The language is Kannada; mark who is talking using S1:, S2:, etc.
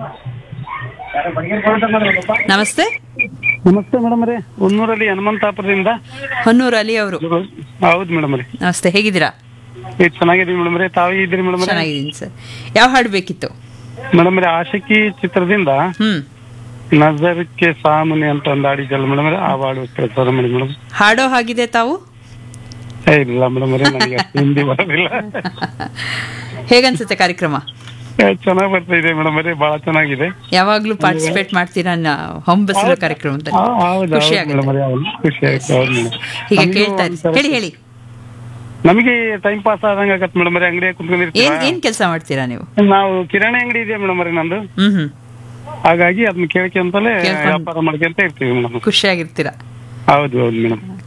S1: ನಮಸ್ತೆ
S2: ನಮಸ್ತೆ ಮೇಡಮ್ ರೀ ಹೊನ್ನೂರಲ್ಲಿ ಹನುಮಂತಾಪುರದಿಂದ
S1: ಹೊನ್ನೂರು ಅಲಿ ಅವರು
S2: ಹೌದು ಮೇಡಮ್ ರೀ
S1: ನಮಸ್ತೆ ಹೇಗಿದ್ದೀರಾ
S2: ಏ ಚೆನ್ನಾಗಿದ್ದೀವಿ ಮೇಡಮ್ ರೀ ತಾವು ಇದ್ದೀರಿ ಮೇಡಮ್ ರೀ
S1: ಚೆನ್ನಾಗಿದ್ದೀನಿ ಸರ್ ಯಾವ ಹಾಡು ಬೇಕಿತ್ತು
S2: ಮೇಡಮ್ ರೀ ಆಶಕಿ ಚಿತ್ರದಿಂದ
S1: ಹ್ಮ್
S2: ನಜರಕ್ಕೆ ಸಾಮುನಿ ಅಂತ ಒಂದು ಹಾಡಿದ್ದಲ್ಲ ಮೇಡಮ್ ರೀ ಆ ಹಾಡು ಪ್ರಸಾರ ಮಾಡಿ ಮೇಡಮ್
S1: ಹಾಡೋ ಹಾಗಿದೆ ತಾವು
S2: ಏ ಇಲ್ಲ ಮೇಡಮ್ ರೀ ನನಗೆ ಅಷ್ಟು ಹಿಂದಿ ಬರೋದಿಲ್ಲ
S1: ಹೇಗನ್ಸುತ್ತೆ ಕಾರ್ಯಕ್ರಮ
S2: ಏ, ಚೆನ್ನಾಗಿ ಬರ್ತಾ ಇದೆ ಮೇಡಮ್ ರೀ ಬಹಳ ಚೆನ್ನಾಗಿದೆ
S1: ಯಾವಾಗ್ಲೂ ಪಾರ್ಟಿಸಿಪೇಟ್ ಮಾಡ್ತೀರಾ ನ- ಹೊಂಬಸಲು ಕಾರ್ಯಕ್ರಮದಲ್ಲಿ
S2: ಆ, ಹೌದು
S1: ಖುಷಿ
S2: ಹೌದು ಮೇಡಮ್
S1: ಆಗುತ್ತೆ
S2: ರೀ ಹೌದು ಖುಷಿ ಆಯ್ತು ಹೌದು ಮೇಡಮ್
S1: ಹೀಗೆ ಕೇಳ್ತಾ ಇರಿ ಹೇಳಿ ಹೇಳಿ
S2: ನಮಗೆ ಟೈಮ್ ಪಾಸ್ ಆದಂಗ ಆಗತ್ತೆ ಮೇಡಮ್ ರೀ ಅಂಗಡಿಯಾಗ
S1: ಏನ್
S2: ಕುತ್ಕೊಂಡಿರ್ತೀವಿ
S1: ಏನ್ ಕೆಲಸ ಮಾಡ್ತೀರಾ ನೀವು
S2: ನಾವು ಕಿರಾಣಿ ಅಂಗಡಿ ಇದೆ ಮೇಡಮ್ ರೀ ನಂದು
S1: ಹ್ಮ್ ಹ್ಮ್
S2: ಹಾಗಾಗಿ ಅದನ್ನ ಕೇಳ್ಕೊಂತಲೇ
S1: ಕೇಳ್ಕೊಂಡ್-
S2: ವ್ಯಾಪಾರ ಮಾಡ್ಕೊಂತ ಇರ್ತೀವಿ ಮೇಡಮ್
S1: ಖುಷಿಯಾಗಿರ್ತೀರಾ
S2: ಹೌದು ಹೌದು ಮೇಡಮ್